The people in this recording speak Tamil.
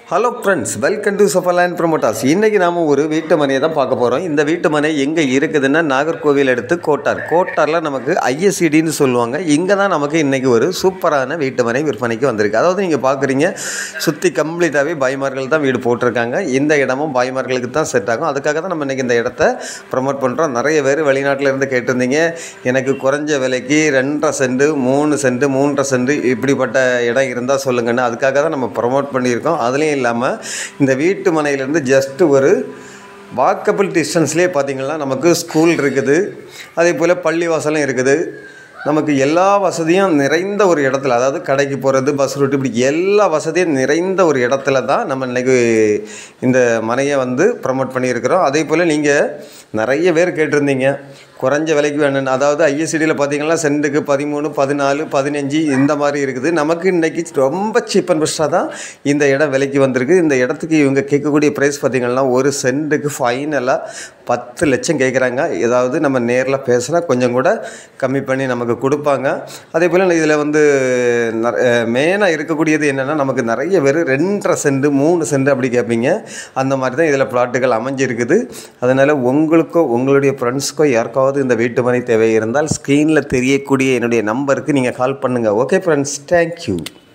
hello friends welcome to Safarland promoters இன்றைக்கி நாம் ஒரு வீட்டு மனையை தான் பார்க்க போகிறோம் இந்த வீட்டு மனை எங்கே இருக்குதுன்னா நாகர்கோவில் அடுத்து கோட்டார் கோட்டாரில் நமக்கு ஐஎஸ்சிடின்னு சொல்லுவாங்க இங்கே தான் நமக்கு இன்றைக்கி ஒரு சூப்பரான வீட்டு மனை விற்பனைக்கு வந்திருக்கு அதாவது நீங்கள் பார்க்குறீங்க சுற்றி கம்ப்ளீட்டாகவே பாய்மார்கள் தான் வீடு போட்டிருக்காங்க இந்த இடமும் பாய்மார்களுக்கு தான் செட் ஆகும் அதுக்காக தான் நம்ம இன்றைக்கி இந்த இடத்த ப்ரமோட் பண்ணுறோம் நிறைய பேர் வெளிநாட்டில் இருந்து கேட்டிருந்தீங்க எனக்கு குறைஞ்ச விலைக்கு ரெண்டரை சென்ட் மூணு சென்ட் மூன்றரை சென்ட் இப்படிப்பட்ட இடம் இருந்தால் சொல்லுங்கன்னு அதுக்காக தான் நம்ம ப்ரமோட் பண்ணியிருக்கோம் அதுலேயும் இல்லாமல் இந்த வீட்டு மனையிலேருந்து ஜஸ்ட் ஒரு வாக்கபிள் டிஸ்டன்ஸ்லேயே பார்த்திங்கன்னா நமக்கு ஸ்கூல் இருக்குது அதே போல் பள்ளிவாசலும் இருக்குது நமக்கு எல்லா வசதியும் நிறைந்த ஒரு இடத்துல அதாவது கடைக்கு போகிறது பஸ் ரூட் இப்படி எல்லா வசதியும் நிறைந்த ஒரு இடத்துல தான் நம்ம இன்றைக்கி இந்த மனையை வந்து ப்ரமோட் பண்ணியிருக்கிறோம் அதே போல் நீங்கள் நிறைய பேர் கேட்டிருந்தீங்க குறைஞ்ச விலைக்கு வேணும் அதாவது ஐஎஸ்சிடியில் பார்த்தீங்கன்னா சென்ட்டுக்கு பதிமூணு பதினாலு பதினஞ்சு இந்த மாதிரி இருக்குது நமக்கு இன்றைக்கி ரொம்ப சீப் அண்ட் பெஸ்ட்டாக தான் இந்த இடம் விலைக்கு வந்திருக்கு இந்த இடத்துக்கு இவங்க கேட்கக்கூடிய ப்ரைஸ் பார்த்திங்கன்னா ஒரு சென்ட்டுக்கு ஃபைனலாக பத்து லட்சம் கேட்குறாங்க ஏதாவது நம்ம நேரில் பேசுனா கொஞ்சம் கூட கம்மி பண்ணி நமக்கு கொடுப்பாங்க அதே போல் இதில் வந்து மெயினாக இருக்கக்கூடியது என்னென்னா நமக்கு நிறைய பேர் ரெண்டரை சென்ட் மூணு சென்ட் அப்படி கேட்பீங்க அந்த மாதிரி தான் இதில் பிளாட்டுகள் அமைஞ்சிருக்குது அதனால் உங்களுக்கோ உங்களுடைய ஃப்ரெண்ட்ஸ்க்கோ யாருக்காவது இந்த வீட்டு மனை தேவை இருந்தால் ஸ்க்ரீனில் தெரியக்கூடிய என்னுடைய நம்பருக்கு நீங்கள் கால் பண்ணுங்கள் ஓகே ஃப்ரெண்ட்ஸ் தேங்க்யூ